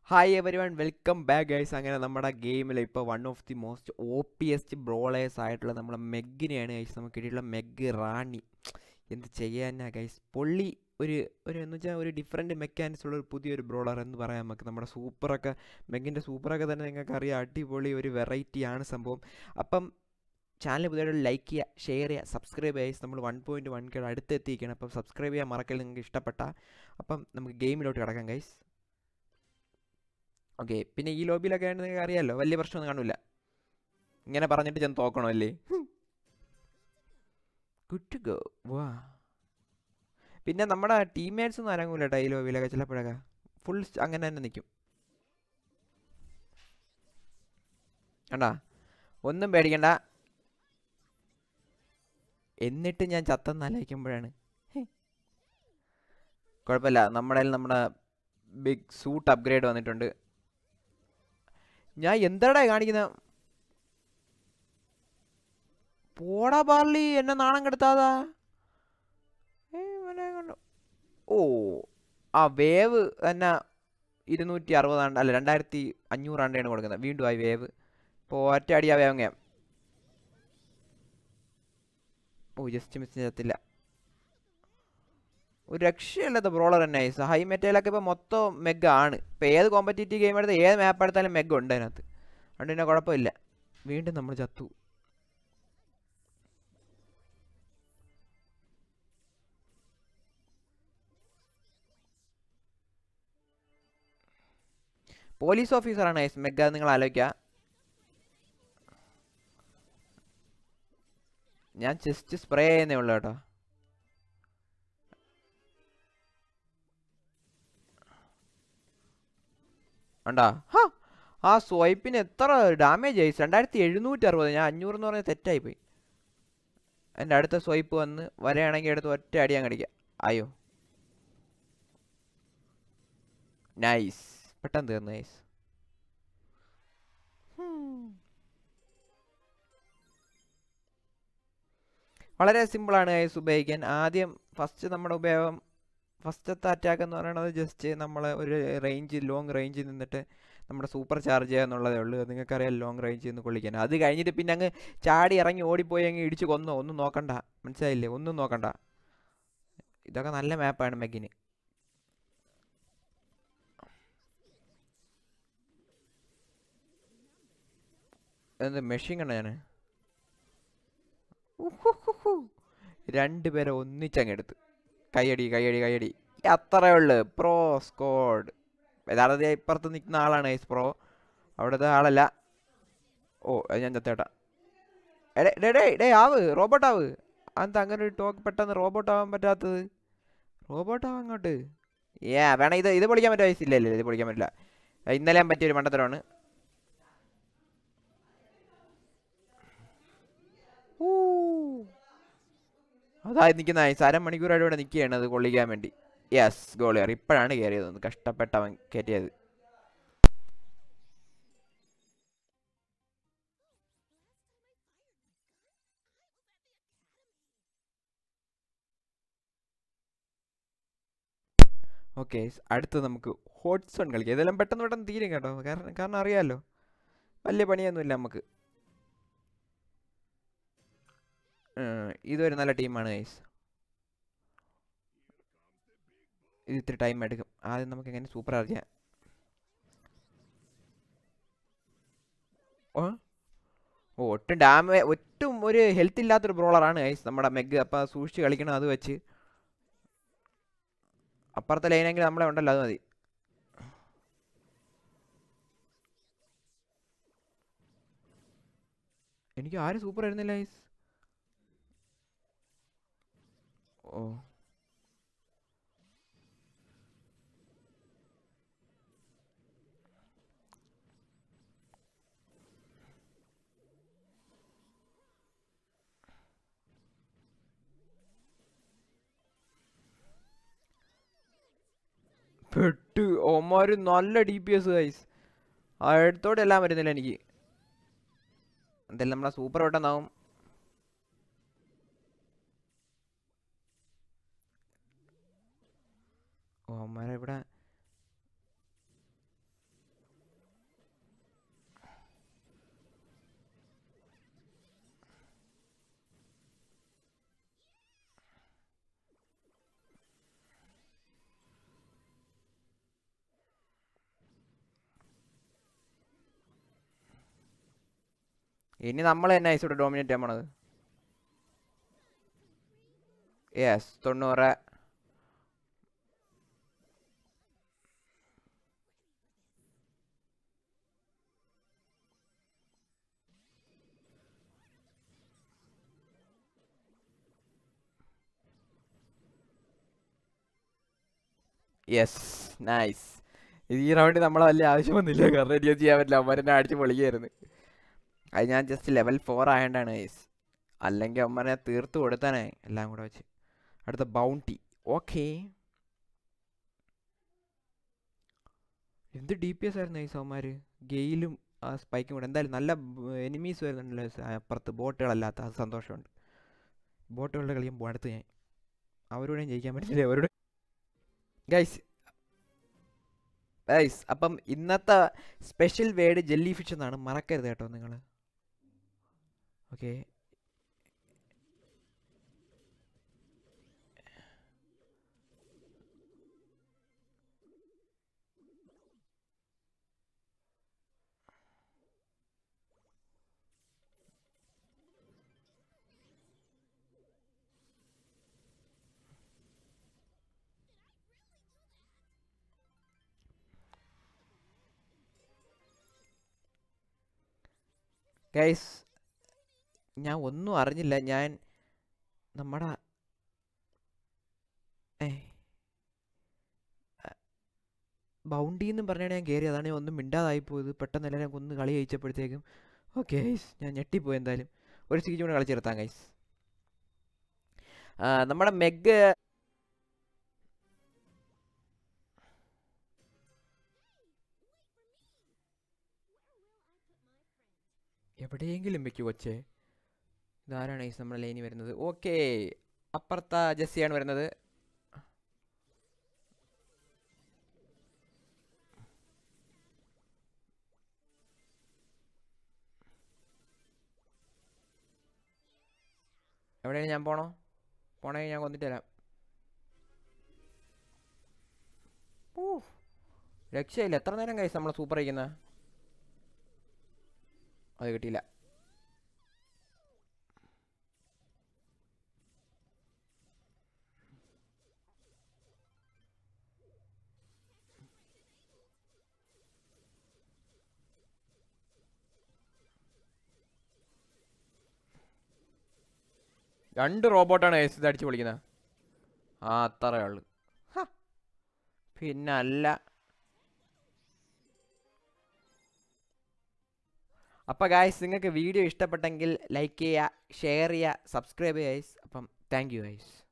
Hi everyone welcome back guys അങ്ങനെ നമ്മുടെ ഗെയിമിൽ ഇപ്പോൾ one of the most O P എസ്റ്റ് ബ്രോളേഴ്സ് ആയിട്ടുള്ള നമ്മുടെ മെഗിനെയാണ് ഗൈസ് നമുക്ക് കിട്ടിയിട്ടുള്ള മെഗ് റാണി എന്ത് ചെയ്യാനാ ഗൈസ് പൊള്ളി ഒരു ഒരു എന്ന് വെച്ചാൽ ഒരു ഡിഫറെൻറ്റ് മെക്കാനിക്സ് ഉള്ള ഒരു പുതിയൊരു ബ്രോളർ എന്ന് പറയാം നമുക്ക് നമ്മുടെ സൂപ്പറൊക്കെ മെഗിൻ്റെ സൂപ്പറൊക്കെ തന്നെ നിങ്ങൾക്ക് അറിയാം അടിപൊളി ഒരു വെറൈറ്റിയാണ് സംഭവം അപ്പം ചാനൽ പുതിയതായിട്ട് ലൈക്ക് ചെയ്യുക ഷെയർ ചെയ്യുക സബ്സ്ക്രൈബ് ചെയ്യുക നമ്മൾ വൺ പോയിൻറ്റ് വൺ കെ അടുത്ത് എത്തിയിരിക്കണം അപ്പം സബ്സ്ക്രൈബ് ചെയ്യാൻ മറക്കൽ നിങ്ങൾക്ക് ഇഷ്ടപ്പെട്ട അപ്പം നമുക്ക് ഗെയിമിലോട്ട് കിടക്കാം ഗൈസ് ഓക്കെ പിന്നെ ഈ ലോബിയിലൊക്കെ ആണെങ്കിൽ നിങ്ങൾക്ക് അറിയാമല്ലോ വലിയ പ്രശ്നമൊന്നും കാണില്ല ഇങ്ങനെ പറഞ്ഞിട്ട് ചെന്ന് തോക്കണോ അല്ലേ ഗുഡ് ടു ഗോ വാ പിന്നെ നമ്മുടെ ടീംമേറ്റ്സ് ഒന്നും അരങ്ങൂല കേട്ടോ ഈ ലോബിയിലൊക്കെ ചിലപ്പോഴൊക്കെ ഫുൾ അങ്ങനെ തന്നെ നിൽക്കും കണ്ടാ ഒന്നും പേടിക്കണ്ട എന്നിട്ട് ഞാൻ ചത്തെന്നാലോചിക്കുമ്പോഴാണ് കുഴപ്പമില്ല നമ്മുടെ കയ്യിൽ നമ്മുടെ ബിഗ് സൂട്ട് അപ്ഗ്രേഡ് വന്നിട്ടുണ്ട് ഞാൻ എന്താടാ കാണിക്കുന്ന പോടാ ബാർലി എന്നെ നാണം കെടുത്താതാ ഏയ് ഇവനെ കൊണ്ട്- ഓ ആ വേവ് തന്നെ ഇരുന്നൂറ്റി അറുപതാണ്ട് അല്ല രണ്ടായിരത്തി അഞ്ഞൂറാണ്ടാണ് കൊടുക്കുന്നത് വീണ്ടും ആയി വേവ് ഇപ്പോൾ ഒറ്റ അടി ആ വേവ് ഞാൻ ഓ ജസ്റ്റ് മിസ് ചെയ്യത്തില്ല ഒരു രക്ഷയില്ലാത്ത ബ്രോളർ തന്നെ ഐസ് ഹൈ മെറ്റയിലൊക്കെ ഇപ്പോൾ മൊത്തം മെഗ് ആണ് ഇപ്പോൾ ഏത് കോമ്പറ്റീറ്റീവ് ഗെയിം എടുത്ത് ഏത് മാപ്പ് എടുത്താലും മെഗ് ഉണ്ട് അതിനകത്ത് അതുകൊണ്ട് പിന്നെ കുഴപ്പമില്ല വീണ്ടും നമ്മൾ ചത്തു പോലീസ് ഓഫീസറാണ് ഐസ് മെഗ് അത് നിങ്ങൾ ആലോചിക്കുക ഞാൻ ജസ്റ്റ് സ്പ്രേ ചെയ്യുന്നേ ഉള്ളൂ കേട്ടോ ഉണ്ടാ ഹാ ആ സ്വൈപ്പിന് എത്ര ഡാമേജ് ആയി രണ്ടായിരത്തി എഴുന്നൂറ്റി അറുപത് ഞാൻ അഞ്ഞൂറ് എന്ന് പറഞ്ഞാൽ തെറ്റായിപ്പോയി എൻ്റെ അടുത്ത സ്വൈപ്പ് വന്ന് വരെയാണെങ്കിൽ എടുത്ത് ഒറ്റ അടിയാൻ കടിക്കാം അയ്യോ നൈസ് പെട്ടെന്ന് തീർന്നു നൈസ് വളരെ സിമ്പിളാണ് ഗൈസ് ഉപയോഗിക്കാൻ ആദ്യം ഫസ്റ്റ് നമ്മുടെ ഉപയോഗം ഫസ്റ്റത്തെ അറ്റാക്ക് എന്ന് പറയുന്നത് ജസ്റ്റ് നമ്മൾ ഒരു റേഞ്ച് ലോങ് റേഞ്ചിൽ നിന്നിട്ട് നമ്മുടെ സൂപ്പർ ചാർജ് ചെയ്യുക എന്നുള്ളതേ ഉള്ളൂ നിങ്ങൾക്കറിയാം ലോങ് റേഞ്ചിൽ നിന്ന് കൊള്ളിക്കാൻ അത് കഴിഞ്ഞിട്ട് പിന്നെ അങ്ങ് ചാടി ഇറങ്ങി ഓടിപ്പോയി അങ്ങ് ഇടിച്ച് കൊന്നോ ഒന്നും നോക്കണ്ട മനസ്സിലായില്ലേ ഒന്നും നോക്കണ്ട ഇതൊക്കെ നല്ല മാപ്പാണ് മെഗിന് എന്ത് മെഷീൻ കണ്ട ഞാൻ രണ്ടുപേരെ ഒന്നിച്ചങ്ങ് എടുത്ത് കൈയടി കൈയടി കൈയടി അത്രേ ഉള്ളു പ്രോ സ്കോഡ് യഥാർത്ഥത്തിൽ ഇപ്പുറത്ത് നിൽക്കുന്ന ആളാണ് ഐസ് പ്രോ അവിടുത്തെ ആളല്ല ഓ അത് ഞാൻ ചത്തേട്ടാ എടേ ഡേ ഡേ ഡേ ആവ് റോബോട്ട് ആവ് അതെന്താ അങ്ങനെ ഒരു ടോക്ക് പെട്ടെന്ന് റോബോട്ട് ആവാൻ പറ്റാത്തത് റോബോട്ട് ആവാൻ അങ്ങോട്ട് ഏ വേണം ഇത് ഇത് പൊളിക്കാൻ പറ്റുമോ ഐസ് ഇല്ല ഇല്ല ഇത് പൊളിക്കാൻ പറ്റില്ല ഇന്നലെ ഞാൻ പറ്റിയ ഒരു മണ്ടത്തരമാണ് ഊ. അതാ നിൽക്കുന്ന ഐസ് അരമണിക്കൂറായിട്ട് ഇവിടെ നിൽക്കുകയാണ് അത് കൊള്ളിക്കാൻ വേണ്ടി യെസ് ഗോളിയർ ഇപ്പോഴാണ് കയറിയത് ഒന്ന് കഷ്ടപ്പെട്ടവൻ കയറ്റിയത് ഓക്കെ അടുത്ത് നമുക്ക് ഹോട്ട് സോൺ കളിക്കാം ഇതെല്ലാം പെട്ടെന്ന് പെട്ടെന്ന് തീരും കേട്ടോ കാരണം കാരണം അറിയാമല്ലോ വലിയ പണിയൊന്നുമില്ല നമുക്ക് ഏഹ് ഇതൊരു നല്ല ടീമാണ് ഗൈസ് ഇത് ഇത്തിരി ടൈം എടുക്കും ആദ്യം നമുക്ക് എങ്ങനെ സൂപ്പർ അറിയാം ഓ ഓ ഒട്ടും ഡാമേ ഒട്ടും ഒരു ഹെൽത്ത് ഇല്ലാത്തൊരു ബ്രോളറാണ് ഗൈസ് നമ്മുടെ മെഗ് അപ്പം സൂക്ഷിച്ച് കളിക്കണം അത് വെച്ച് അപ്പുറത്തെ ലൈനെങ്കിൽ നമ്മളെ ഉണ്ടല്ലോ അത് മതി എനിക്ക് ആരും സൂപ്പർ ആയിരുന്നില്ല ഗൈസ് ഓ പെട്ട് ഓമാര് നല്ല ഡി പി എസ് ഗൈസ് അടുത്തോടെ എല്ലാം വരുന്നില്ല എനിക്ക് എന്തായാലും നമ്മളെ സൂപ്പർ പെട്ടെന്നാവും ഓ അമ്മാരെ ഇവിടെ ഇനി നമ്മൾ തന്നെ ഐസ് ഇവിടെ ഡോമിനേറ്റ് ചെയ്യാൻ പോണത് യെസ് തൊണ്ണൂറ് യെസ് നൈസ് ഈ റൗണ്ട് നമ്മളെ വലിയ ആവശ്യമൊന്നുമില്ല കാരണം എനിക്ക് ചെയ്യാൻ പറ്റില്ല അവന്മാരെന്നെ അടിച്ച് പൊളിക്കായിരുന്നു അത് ഞാൻ ജസ്റ്റ് ലെവൽ ഫോർ ആയതുകൊണ്ടാണ് ഗൈസ് അല്ലെങ്കിൽ അവന്മാരെ തീർത്ത് കൊടുത്താനേ എല്ലാം കൂടെ വെച്ച് അടുത്ത ബൗണ്ടി ഓക്കേ എന്ത് ഡി പി എസ് ആയിരുന്നു ഗൈസ് അവന്മാർ ഗെയിലും ആ സ്പൈക്കും കൂടെ എന്തായാലും നല്ല എനിമീസ് വരുന്നുണ്ടല്ലോ ഗൈസ്, അപ്പുറത്ത് ബോട്ടുകളല്ലാത്ത അത് സന്തോഷമുണ്ട് ബോട്ടുകളുടെ കളിയും അടുത്ത് ഞാൻ അവരോടും ജയിക്കാൻ പറ്റില്ല അവരോട് ഗൈസ് ഗൈസ് അപ്പം ഇന്നത്തെ സ്പെഷ്യൽ വേർഡ് ജെല്ലി ഫിഷ് എന്നാണ് മറക്കരുത് കേട്ടോ നിങ്ങൾ ഓക്കെ ഗൈസ് ഞാൻ ഒന്നും അറിഞ്ഞില്ല ഞാൻ നമ്മുടെ ഏ ബൗണ്ടി എന്നും പറഞ്ഞാണ് ഞാൻ കയറി അതാണ് ഞാൻ ഒന്നും മിണ്ടാതായി പോയത് പെട്ടെന്ന് എല്ലാവരും ഒന്ന് കളി ജയിച്ചപ്പോഴത്തേക്കും ഓക്കെ ഗൈസ് ഞാൻ ഞെട്ടിപ്പോയി എന്തായാലും ഒരു സീറ്റ് കൂടെ കളിച്ചെടുത്താം ഗൈസ് നമ്മുടെ മെഗ് എവിടെയെങ്കിലും വെക്കു കൊച്ചേ ഇതാരാണ് ഗൈസ് നമ്മുടെ ലൈനിൽ വരുന്നത് ഓക്കെ അപ്പുറത്ത ജെസ്സിയാണ് വരുന്നത് എവിടെയാണ് ഞാൻ പോണോ പോണെങ്കിൽ ഞാൻ കൊന്നിട്ട് തരാം ഊ രക്ഷയില്ല എത്ര നേരം കഴിച്ച് നമ്മൾ സൂപ്പർ അയക്കുന്ന അത് കിട്ടിയില്ല രണ്ട് റോബോട്ടാണ് എസ് ഇത് അടിച്ച് വിളിക്കുന്നത് ആ അത്രേ ഉള്ളു ഹ. പിന്നെ അല്ല അപ്പോൾ ഗായ്സ് നിങ്ങൾക്ക് വീഡിയോ ഇഷ്ടപ്പെട്ടെങ്കിൽ ലൈക്ക് ചെയ്യുക ഷെയർ ചെയ്യുക സബ്സ്ക്രൈബ് ചെയ്യുക ഗൈസ് അപ്പം താങ്ക് യു ഗൈസ്